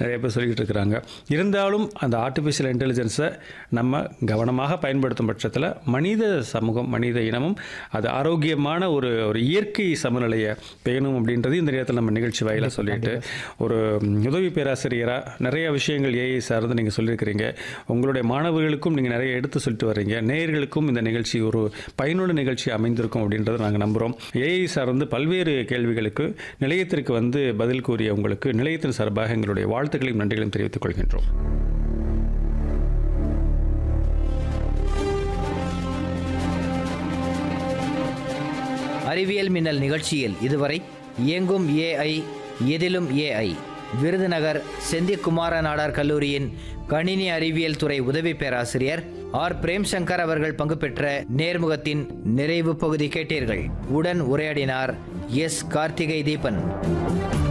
நிறைய பேர் சொல்லிக்கிட்டு இருக்கிறாங்க இருந்தாலும் அந்த ஆர்டிஃபிஷியல் இன்டெலிஜென்ஸை நம்ம கவனமாக பயன்படுத்தும் பட்சத்தில் மனித சமூகம் மனித இனமும் அது ஆரோக்கியமான ஒரு ஒரு இயற்கை சமநிலையை பேணும் அப்படின்றது இந்த நேரத்தில் நம்ம நிகழ்ச்சி வாயிலாக சொல்லிட்டு ஒரு உதவி பேராசிரியராக நிறைய விஷயங்கள் ஏஐ சார்ந்து நீங்கள் சொல்லியிருக்கிறீங்க உங்களுடைய மாணவர்களுக்கும் நீங்கள் நிறைய எடுத்து சொல்லிட்டு வர்றீங்க நேயர்களுக்கும் இந்த நிகழ்ச்சி ஒரு பயனுள்ள நிகழ்ச்சி அமைந்திருக்கும் அப்படின்றத நாங்கள் நம்புகிறோம் ஏஐ சார்ந்து பல்வேறு கேள்விகளுக்கு நிலையத்திற்கு வந்து பதில் கூறிய உங்களுக்கு நிலையத்தின் சார்பாக எங்களுடைய வாழ்த்துக்களையும் நன்றிகளையும் தெரிவித்துக் கொள்கின்றோம் அறிவியல் மின்னல் நிகழ்ச்சியில் இதுவரை இயங்கும் ஏஐ எதிலும் ஏஐ விருதுநகர் செந்திக்குமார நாடார் கல்லூரியின் கணினி அறிவியல் துறை உதவி பேராசிரியர் ஆர் பிரேம்சங்கர் அவர்கள் பங்கு பெற்ற நேர்முகத்தின் நிறைவு பகுதி கேட்டீர்கள் உடன் உரையாடினார் எஸ் கார்த்திகை தீபன்